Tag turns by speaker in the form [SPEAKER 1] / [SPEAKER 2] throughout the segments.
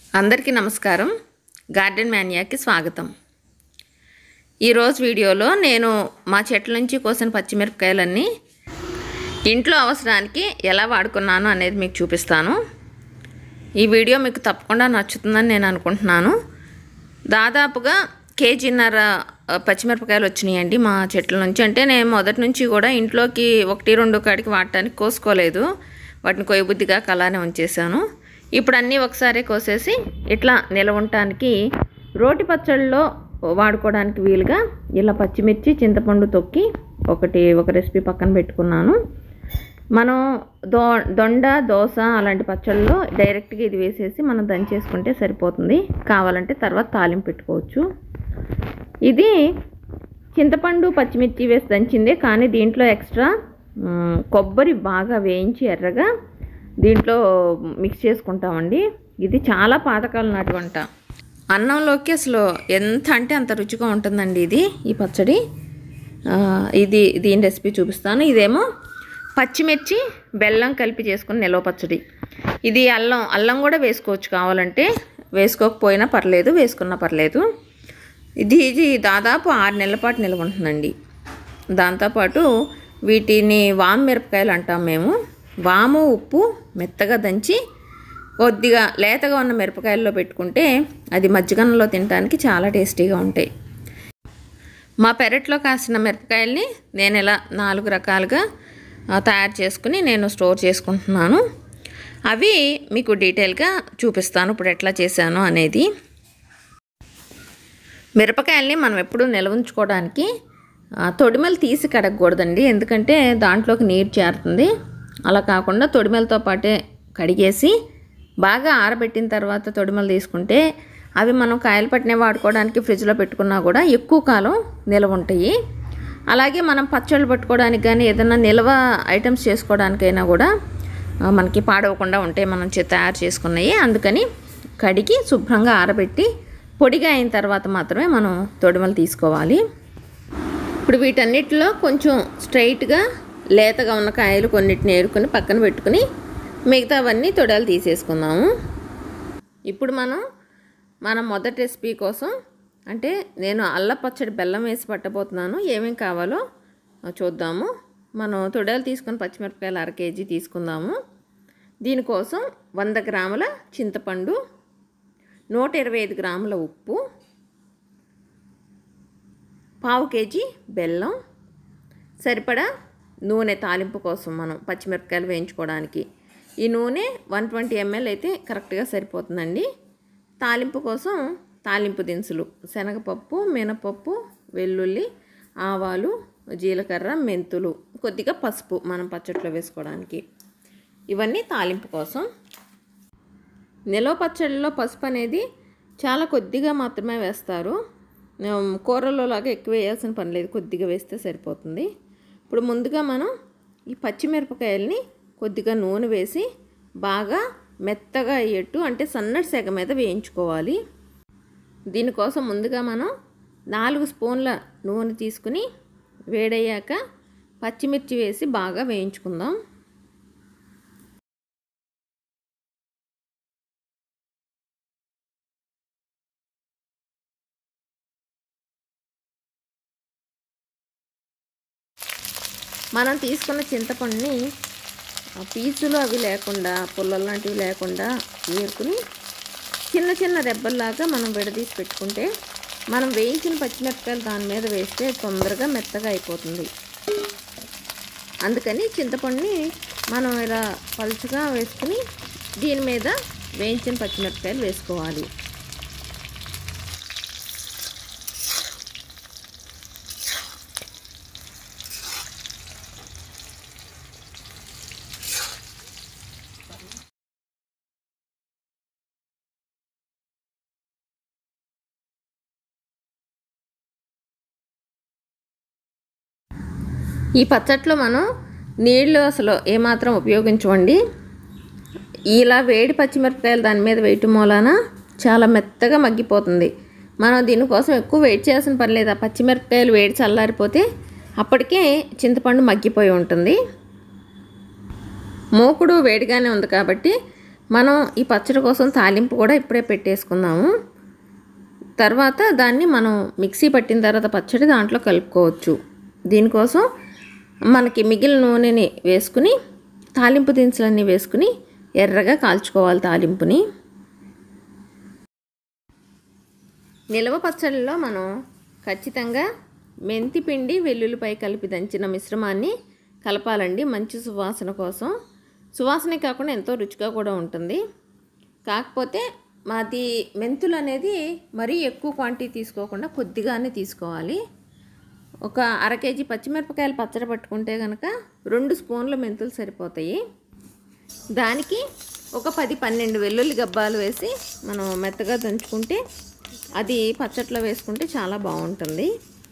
[SPEAKER 1] అందరికీ నమస్కారం గార్డెన్ మ్యానియాకి స్వాగతం ఈరోజు వీడియోలో నేను మా చెట్ల నుంచి కోసిన పచ్చిమిరపకాయలన్నీ ఇంట్లో అవసరానికి ఎలా వాడుకున్నాను అనేది మీకు చూపిస్తాను ఈ వీడియో మీకు తప్పకుండా నచ్చుతుందని నేను అనుకుంటున్నాను దాదాపుగా కేజీన్నర ఆ, పచ్చిమిరపకాయలు వచ్చినాయండి మా చెట్ల నుంచి అంటే నేను మొదటి నుంచి కూడా ఇంట్లోకి ఒకటి రెండు కాడికి వాడటానికి కోసుకోలేదు వాటిని కొయ్యబుద్దిగా అలానే ఉంచేసాను ఇప్పుడు అన్నీ ఒకసారి కోసేసి ఇట్లా నిలవ ఉండటానికి రోటి పచ్చళ్ళలో వాడుకోవడానికి వీలుగా ఇలా పచ్చిమిర్చి చింతపండు తొక్కి ఒకటి ఒక రెసిపీ పక్కన పెట్టుకున్నాను మనం దో దొండ దోస అలాంటి పచ్చళ్ళలో డైరెక్ట్గా ఇది వేసేసి మనం దంచేసుకుంటే సరిపోతుంది కావాలంటే తర్వాత తాలింపు పెట్టుకోవచ్చు ఇది చింతపండు పచ్చిమిర్చి వేసి దంచిందే కానీ దీంట్లో ఎక్స్ట్రా మ్, కొబ్బరి బాగా వేయించి ఎర్రగా దీంట్లో మిక్స్ చేసుకుంటామండి ఇది చాలా పాతకాలం నాటి వంట అన్నంలోకి అసలు ఎంత అంటే అంత రుచిగా ఉంటుందండి ఇది ఈ పచ్చడి ఆ, ఇది దీని రెసిపీ చూపిస్తాను ఇదేమో పచ్చిమిర్చి బెల్లం కలిపి చేసుకుని నిలవ పచ్చడి ఇది అల్లం అల్లం కూడా వేసుకోవచ్చు కావాలంటే వేసుకోకపోయినా పర్లేదు వేసుకున్నా పర్లేదు ఇది ఇది దాదాపు ఆరు నెలల పాటు నిల్వ ఉంటుందండి దాంతోపాటు వీటిని వాము మిరపకాయలు అంటాం మేము వాము ఉప్పు మెత్తగా దంచి కొద్దిగా లేతగా ఉన్న మిరపకాయల్లో పెట్టుకుంటే అది మజ్జిగన్నంలో తినడానికి చాలా టేస్టీగా ఉంటాయి మా పెరట్లో కాసిన మిరపకాయల్ని నేను ఇలా నాలుగు రకాలుగా ఆ, తయారు చేసుకుని నేను స్టోర్ చేసుకుంటున్నాను అవి మీకు డీటెయిల్గా చూపిస్తాను ఇప్పుడు ఎట్లా చేశాను అనేది మిరపకాయల్ని మనం ఎప్పుడూ నిల్వ ఉంచుకోవడానికి ఆ, తొడిమెలు తీసి కడగకూడదండి ఎందుకంటే దాంట్లోకి నీరు చేరుతుంది అలా కాకుండా తొడిమెలతో పాటే కడిగేసి బాగా ఆరబెట్టిన తర్వాత తొడిమెలు తీసుకుంటే అవి మనం కాయలు పట్టిన వాడుకోవడానికి ఫ్రిడ్జ్లో పెట్టుకున్నా కూడా ఎక్కువ కాలం నిల్వ ఉంటాయి అలాగే మనం పచ్చళ్ళు పట్టుకోవడానికి కానీ ఏదైనా నిల్వ ఐటమ్స్ చేసుకోవడానికైనా కూడా ఆ, మనకి పాడవకుండా ఉంటాయి మనం చే- తయారు చేసుకున్నాయి అందుకని కడిగి శుభ్రంగా ఆరబెట్టి పొడిగా అయిన తర్వాత మాత్రమే మనం తొడిమలు తీసుకోవాలి ఇప్పుడు వీటన్నిటిలో కొంచెం స్ట్రైట్గా లేతగా ఉన్న కాయలు కొన్నిటిని ఏరుకొని పక్కన పెట్టుకుని మిగతావన్నీ తొడలు తీసేసుకుందాము ఇప్పుడు మనం మన మొదటి రెసిపీ కోసం అంటే నేను అల్ల పచ్చడి బెల్లం వేసి పట్టబోతున్నాను ఏమేం కావాలో చూద్దాము మనం తొడలు తీసుకొని పచ్చిమిరపకాయలు అర కేజీ తీసుకుందాము దీనికోసం వంద గ్రాముల చింతపండు నూట ఇరవై ఐదు గ్రాముల ఉప్పు పావు కేజీ బెల్లం సరిపడా నూనె తాలింపు కోసం మనం పచ్చిమిరపకాయలు వేయించుకోవడానికి ఈ నూనె వన్ ట్వంటీ ఎంఎల్ అయితే కరెక్ట్గా సరిపోతుందండి తాలింపు కోసం తాలింపు దినుసులు శనగపప్పు మినపప్పు వెల్లుల్లి ఆవాలు జీలకర్ర మెంతులు కొద్దిగా పసుపు మనం పచ్చట్లో వేసుకోవడానికి ఇవన్నీ తాలింపు కోసం నిలవ పచ్చడిలో పసుపు అనేది చాలా కొద్దిగా మాత్రమే వేస్తారు ఉమ్, కూరలో లాగా ఎక్కువ వేయాల్సిన పని లేదు కొద్దిగా వేస్తే సరిపోతుంది ఇప్పుడు ముందుగా మనం ఈ పచ్చిమిరపకాయల్ని కొద్దిగా నూనె వేసి బాగా మెత్తగా అయ్యేట్టు అంటే సన్నటి సెగ మీద వేయించుకోవాలి దీనికోసం ముందుగా మనం నాలుగు స్పూన్ల నూనె తీసుకుని వేడయ్యాక పచ్చిమిర్చి వేసి బాగా వేయించుకుందాం మనం తీసుకున్న చింతపండుని ఆ పీచులు అవి లేకుండా పుల్లలు లాంటివి లేకుండా ఏరుకుని చిన్న చిన్న రెబ్బల్లాగా మనం విడదీసి పెట్టుకుంటే మనం వేయించిన పచ్చిమిరపకాయలు దాని మీద వేస్తే తొందరగా మెత్తగా అయిపోతుంది అందుకని చింతపండుని మనం ఇలా పలుచగా వేసుకుని దీని మీద వేయించిన పచ్చిమిరపకాయలు వేసుకోవాలి ఈ పచ్చట్లో మనం నీళ్ళు అసలు ఏమాత్రం ఉపయోగించవండి ఇలా వేడి పచ్చిమిరపకాయలు దాని మీద వేయటం మూలాన చాలా మెత్తగా మగ్గిపోతుంది మనం దీనికోసం ఎక్కువ వెయిట్ చేయాల్సిన పని లేదు ఆ పచ్చిమిరపకాయలు వేడి చల్లారిపోతే అప్పటికే చింతపండు మగ్గిపోయి ఉంటుంది మూకుడు వేడిగానే ఉంది కాబట్టి మనం ఈ పచ్చడి కోసం తాలింపు కూడా ఇప్పుడే పెట్టేసుకుందాము తర్వాత దాన్ని మనం మిక్సీ పట్టిన తర్వాత పచ్చడి దాంట్లో కలుపుకోవచ్చు దీనికోసం మనకి మిగిలిన నూనెని వేసుకుని తాలింపు దినుసులన్నీ వేసుకుని ఎర్రగా కాల్చుకోవాలి తాలింపుని నిలవ పచ్చడిలో మనం ఖచ్చితంగా మెంతి పిండి వెల్లుల్లిపై కలిపి దంచిన మిశ్రమాన్ని కలపాలండి మంచి సువాసన కోసం సువాసనే కాకుండా ఎంతో రుచిగా కూడా ఉంటుంది కాకపోతే మాది మెంతులు అనేది మరీ ఎక్కువ క్వాంటిటీ తీసుకోకుండా కొద్దిగానే తీసుకోవాలి ఒక అర కేజీ పచ్చిమిరపకాయలు పచ్చడి పట్టుకుంటే కనుక రెండు స్పూన్ల మెంతులు సరిపోతాయి దానికి ఒక పది పన్నెండు వెల్లుల్లి గబ్బాలు వేసి మనం మెత్తగా దంచుకుంటే అది పచ్చట్లో వేసుకుంటే చాలా బాగుంటుంది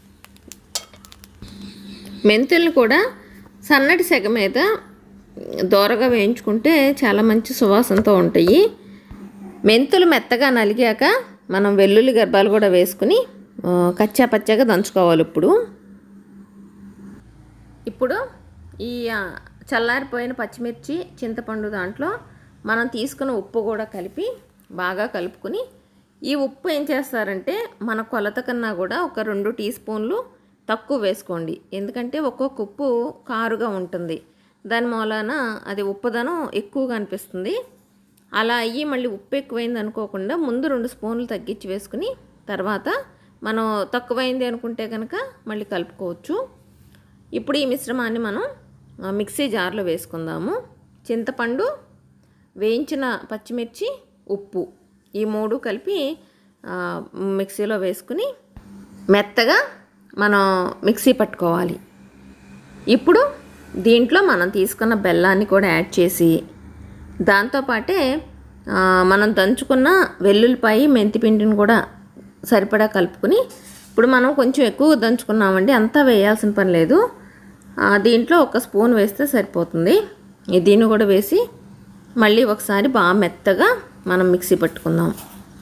[SPEAKER 1] మెంతులు కూడా సన్నటి సెగ మీద దోరగా వేయించుకుంటే చాలా మంచి సువాసనతో ఉంటాయి మెంతులు మెత్తగా నలిగాక మనం వెల్లుల్లి గర్భాలు కూడా వేసుకుని ఆ, కచ్చా పచ్చగా దంచుకోవాలి ఇప్పుడు ఇప్పుడు ఈ ఆ, చల్లారిపోయిన పచ్చిమిర్చి చింతపండు దాంట్లో మనం తీసుకున్న ఉప్పు కూడా కలిపి బాగా కలుపుకుని ఈ ఉప్పు ఏం చేస్తారంటే మన కొలత కన్నా కూడా ఒక రెండు టీ స్పూన్లు తక్కువ వేసుకోండి ఎందుకంటే ఒక్కొక్క ఉప్పు కారుగా ఉంటుంది దాని మూలాన అది ఉప్పుదనం ఎక్కువగా అనిపిస్తుంది అలా అయ్యి మళ్ళీ ఉప్పు ఎక్కువైంది అనుకోకుండా ముందు రెండు స్పూన్లు తగ్గించి వేసుకుని తర్వాత మనం తక్కువైంది అనుకుంటే కనుక మళ్ళీ కలుపుకోవచ్చు ఇప్పుడు ఈ మిశ్రమాన్ని మనం ఆ, మిక్సీ జార్లో వేసుకుందాము చింతపండు వేయించిన పచ్చిమిర్చి ఉప్పు ఈ మూడు కలిపి ఆ, మిక్సీలో వేసుకుని మెత్తగా మనం మిక్సీ పట్టుకోవాలి ఇప్పుడు దీంట్లో మనం తీసుకున్న బెల్లాన్ని కూడా యాడ్ చేసి దాంతోపాటే ఆ, మనం దంచుకున్న వెల్లుల్లిపాయి మెంతిపిండిని కూడా సరిపడా కలుపుకుని ఇప్పుడు మనం కొంచెం ఎక్కువ దంచుకున్నామండి అంతా వేయాల్సిన పని లేదు ఆ, దీంట్లో ఒక స్పూన్ వేస్తే సరిపోతుంది ఈ దీన్ని కూడా వేసి మళ్ళీ ఒకసారి బాగా మెత్తగా మనం మిక్సీ పట్టుకుందాం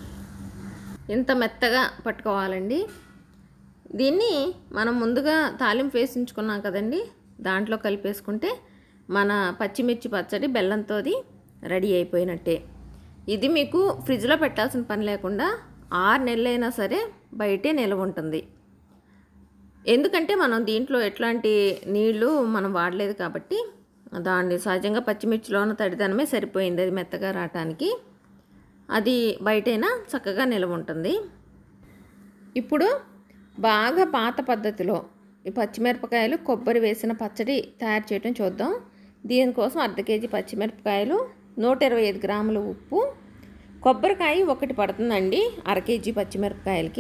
[SPEAKER 1] ఇంత మెత్తగా పట్టుకోవాలండి దీన్ని మనం ముందుగా తాలింపు వేసించుకున్నాం కదండి దాంట్లో కలిపేసుకుంటే మన పచ్చిమిర్చి పచ్చడి బెల్లంతోది రెడీ అయిపోయినట్టే ఇది మీకు ఫ్రిడ్జ్లో పెట్టాల్సిన పని లేకుండా ఆరు నెలలైనా సరే బయటే నిల్వ ఉంటుంది ఎందుకంటే మనం దీంట్లో ఎట్లాంటి నీళ్లు మనం వాడలేదు కాబట్టి దాన్ని సహజంగా పచ్చిమిర్చిలో ఉన్న తడిదనమే సరిపోయింది అది మెత్తగా రావటానికి అది బయటైనా చక్కగా నిల్వ ఉంటుంది ఇప్పుడు బాగా పాత పద్ధతిలో ఈ పచ్చిమిరపకాయలు కొబ్బరి వేసిన పచ్చడి తయారు చేయడం చూద్దాం దీనికోసం అర్ధ కేజీ పచ్చిమిరపకాయలు నూట ఇరవై ఐదు గ్రాముల ఉప్పు కొబ్బరికాయ ఒకటి పడుతుందండి అర కేజీ పచ్చిమిరపకాయలకి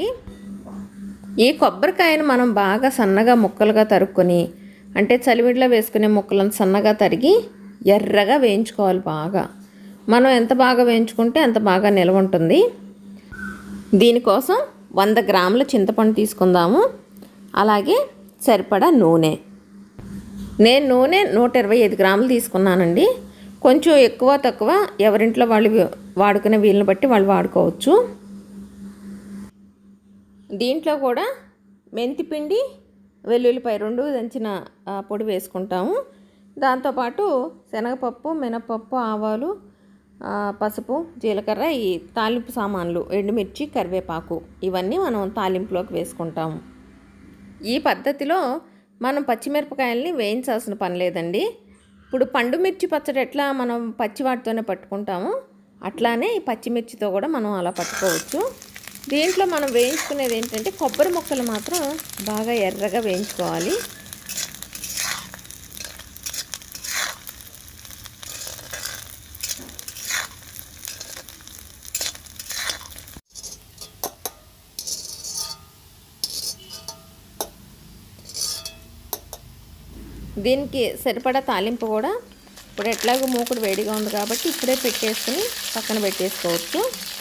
[SPEAKER 1] ఈ కొబ్బరికాయను మనం బాగా సన్నగా ముక్కలుగా తరుక్కొని అంటే చలివిడిలో వేసుకునే ముక్కలను సన్నగా తరిగి ఎర్రగా వేయించుకోవాలి బాగా మనం ఎంత బాగా వేయించుకుంటే అంత బాగా నిల్వ ఉంటుంది దీనికోసం వంద గ్రాముల చింతపండు తీసుకుందాము అలాగే సరిపడా నూనె నేను నూనె నూట ఇరవై ఐదు గ్రాములు తీసుకున్నానండి కొంచెం ఎక్కువ తక్కువ ఎవరింట్లో వాళ్ళు వాడుకునే వీళ్ళని బట్టి వాళ్ళు వాడుకోవచ్చు దీంట్లో కూడా మెంతిపిండి వెల్లుల్లిపాయ రెండు దంచిన ఆ, పొడి వేసుకుంటాము దాంతోపాటు శనగపప్పు మినపప్పు ఆవాలు ఆ, పసుపు జీలకర్ర ఈ తాలింపు సామాన్లు ఎండుమిర్చి కరివేపాకు ఇవన్నీ మనం తాలింపులోకి వేసుకుంటాము ఈ పద్ధతిలో మనం పచ్చిమిరపకాయల్ని వేయించాల్సిన పని లేదండి ఇప్పుడు పండు మిర్చి పచ్చడి ఎట్లా మనం పచ్చి వాటితోనే పట్టుకుంటామో అట్లానే ఈ పచ్చిమిర్చితో కూడా మనం అలా పట్టుకోవచ్చు దీంట్లో మనం వేయించుకునేది ఏంటంటే కొబ్బరి ముక్కలు మాత్రం బాగా ఎర్రగా వేయించుకోవాలి దీనికి సరిపడా తాలింపు కూడా ఇప్పుడు ఎట్లాగో మూకుడు వేడిగా ఉంది కాబట్టి ఇప్పుడే పెట్టేసుకుని పక్కన పెట్టేసుకోవచ్చు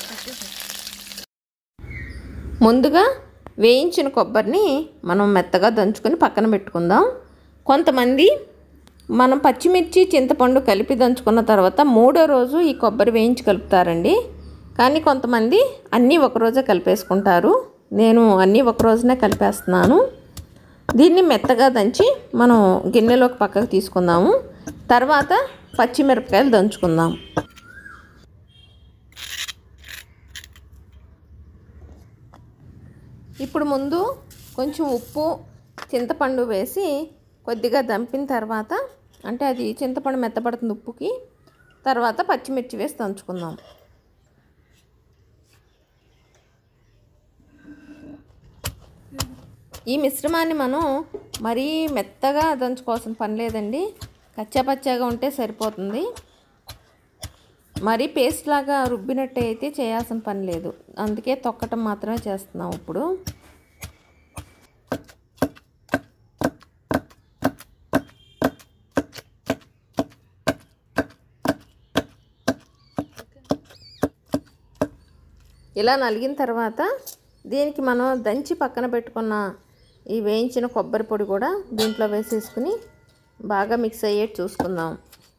[SPEAKER 1] ముందుగా వేయించిన కొబ్బరిని మనం మెత్తగా దంచుకొని పక్కన పెట్టుకుందాం కొంతమంది మనం పచ్చిమిర్చి చింతపండు కలిపి దంచుకున్న తర్వాత మూడో రోజు ఈ కొబ్బరి వేయించి కలుపుతారండి కానీ కొంతమంది అన్నీ ఒకరోజే కలిపేసుకుంటారు నేను అన్నీ ఒక రోజునే కలిపేస్తున్నాను దీన్ని మెత్తగా దంచి మనం గిన్నెలోకి పక్కకు తీసుకుందాము తర్వాత పచ్చిమిరపకాయలు దంచుకుందాం ఇప్పుడు ముందు కొంచెం ఉప్పు చింతపండు వేసి కొద్దిగా దంపిన తర్వాత అంటే అది చింతపండు మెత్తపడుతుంది ఉప్పుకి తర్వాత పచ్చిమిర్చి వేసి దంచుకుందాం ఈ మిశ్రమాన్ని మనం మరీ మెత్తగా దంచుకోవాల్సిన పని లేదండి కచ్చాపచ్చాగా ఉంటే సరిపోతుంది మరీ పేస్ట్ లాగా రుబ్బినట్టు అయితే చేయాల్సిన పని లేదు అందుకే తొక్కటం మాత్రమే చేస్తున్నాం ఇప్పుడు ఇలా నలిగిన తర్వాత దీనికి మనం దంచి పక్కన పెట్టుకున్న ఈ వేయించిన కొబ్బరి పొడి కూడా దీంట్లో వేసేసుకుని బాగా మిక్స్ అయ్యేట్టు చూసుకుందాం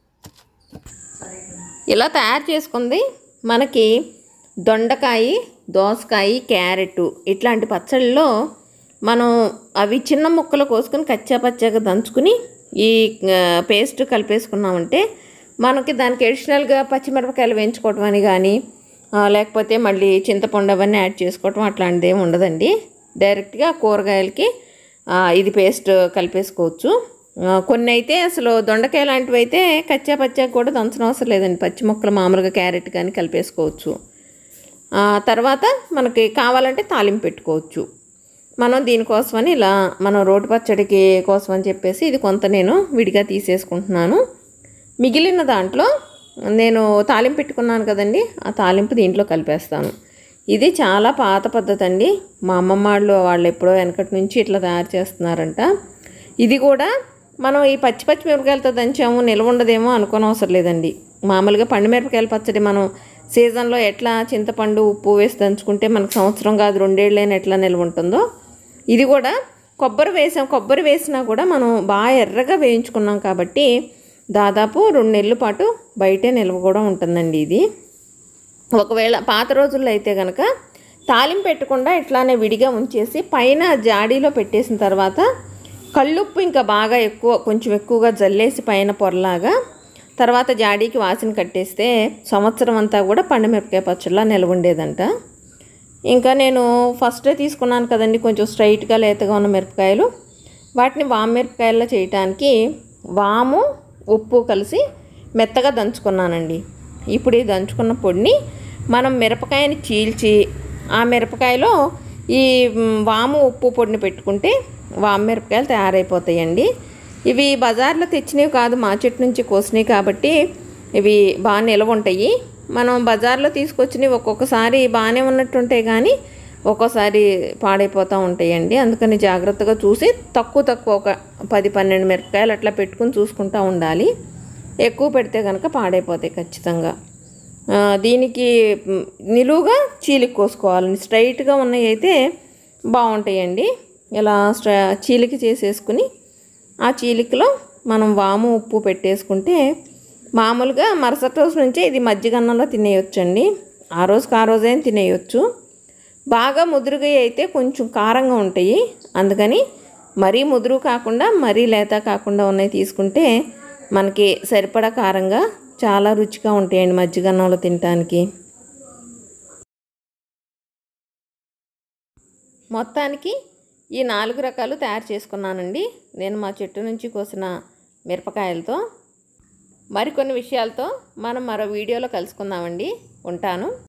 [SPEAKER 1] ఇలా తయారు చేసుకుంది మనకి దొండకాయ దోసకాయ క్యారెట్ ఇట్లాంటి పచ్చళ్ళలో మనం అవి చిన్న ముక్కలు కోసుకొని కచ్చా పచ్చాగా దంచుకుని ఈ ఆ, పేస్ట్ కలిపేసుకున్నామంటే మనకి దానికి అడిషనల్గా పచ్చిమిరపకాయలు వేయించుకోవటం అని కానీ ఆ, లేకపోతే మళ్ళీ చింతపండు అవన్నీ యాడ్ చేసుకోవటం అట్లాంటిది ఏమి ఉండదండి డైరెక్ట్గా కూరగాయలకి ఆ, ఇది పేస్ట్ కలిపేసుకోవచ్చు ఆ, కొన్ని అయితే అసలు దొండకాయ లాంటివి అయితే కచ్చా పచ్చా కూడా దంచడం అవసరం లేదండి పచ్చి ముక్కలు మామూలుగా క్యారెట్ కానీ కలిపేసుకోవచ్చు ఆ, తర్వాత మనకి కావాలంటే తాలింపు పెట్టుకోవచ్చు మనం దీనికోసమని ఇలా మనం రోటి పచ్చడికి కోసం అని చెప్పేసి ఇది కొంత నేను విడిగా తీసేసుకుంటున్నాను మిగిలిన దాంట్లో నేను తాలింపు పెట్టుకున్నాను కదండి ఆ తాలింపు దీంట్లో కలిపేస్తాను ఇది చాలా పాత పద్ధతి అండి మా అమ్మమ్మ వాళ్ళు వాళ్ళు ఎప్పుడో వెనకటి నుంచి ఇట్లా తయారు చేస్తున్నారంట ఇది కూడా మనం ఈ పచ్చి పచ్చి మిరపకాయలతో దంచాము నిల్వ ఉండదేమో అనుకోని అవసరం లేదండి మామూలుగా పండు మిరపకాయల పచ్చడి మనం సీజన్లో ఎట్లా చింతపండు ఉప్పు వేసి దంచుకుంటే మనకు సంవత్సరం కాదు రెండేళ్ళైనా ఎట్లా నిల్వ ఉంటుందో ఇది కూడా కొబ్బరి వేసాం కొబ్బరి వేసినా కూడా మనం బాగా ఎర్రగా వేయించుకున్నాం కాబట్టి దాదాపు రెండు నెలల పాటు బయటే నిల్వ కూడా ఉంటుందండి ఇది ఒకవేళ పాత రోజుల్లో అయితే కనుక తాలింపు పెట్టకుండా ఇట్లానే విడిగా ఉంచేసి పైన జాడీలో పెట్టేసిన తర్వాత కళ్ళుప్పు ఇంకా బాగా ఎక్కువ కొంచెం ఎక్కువగా జల్లేసి పైన పొరలాగా తర్వాత జాడీకి వాసన కట్టేస్తే సంవత్సరం అంతా కూడా పండుమిరపకాయ పచ్చడిలా నిల్వ ఉండేదంట ఇంకా నేను ఫస్టే తీసుకున్నాను కదండి కొంచెం స్ట్రైట్గా లేతగా ఉన్న మిరపకాయలు వాటిని వాము మిరపకాయల్లో చేయటానికి వాము ఉప్పు కలిసి మెత్తగా దంచుకున్నానండి ఇప్పుడు ఈ దంచుకున్న పొడిని మనం మిరపకాయని చీల్చి ఆ మిరపకాయలో ఈ మ్, వాము ఉప్పు పొడిని పెట్టుకుంటే వాము మిరపకాయలు తయారైపోతాయండి ఇవి బజార్లో తెచ్చినవి కాదు మా చెట్టు నుంచి కోసినవి కాబట్టి ఇవి బాగా నిలవ ఉంటాయి మనం బజార్లో తీసుకొచ్చినవి ఒక్కొక్కసారి బాగానే ఉన్నట్టుంటాయి కానీ ఒక్కోసారి పాడైపోతూ ఉంటాయండి అందుకని జాగ్రత్తగా చూసి తక్కువ తక్కువ ఒక పది పన్నెండు మిరపకాయలు అట్లా పెట్టుకుని చూసుకుంటూ ఉండాలి ఎక్కువ పెడితే కనుక పాడైపోతాయి ఖచ్చితంగా ఆ, దీనికి మ్, నిలువుగా చీలిక కోసుకోవాలండి స్ట్రైట్గా ఉన్నవి అయితే బాగుంటాయండి ఇలా స్ట్ర చీలిక చేసేసుకుని ఆ చీలికలో మనం వాము ఉప్పు పెట్టేసుకుంటే మామూలుగా మరుసటి రోజు నుంచే ఇది మజ్జిగన్నంలో తినేయొచ్చండి ఆ రోజుకి ఆ రోజైనా తినేయొచ్చు బాగా ముదురుగా అయితే కొంచెం కారంగా ఉంటాయి అందుకని మరీ ముదురు కాకుండా మరీ లేత కాకుండా ఉన్నాయి తీసుకుంటే మనకి సరిపడా కారంగా చాలా రుచిగా ఉంటాయండి మజ్జిగన్నంలో తినటానికి మొత్తానికి ఈ నాలుగు రకాలు తయారు చేసుకున్నానండి నేను మా చెట్టు నుంచి కోసిన మిరపకాయలతో మరికొన్ని విషయాలతో మనం మరో వీడియోలో కలుసుకుందామండి ఉంటాను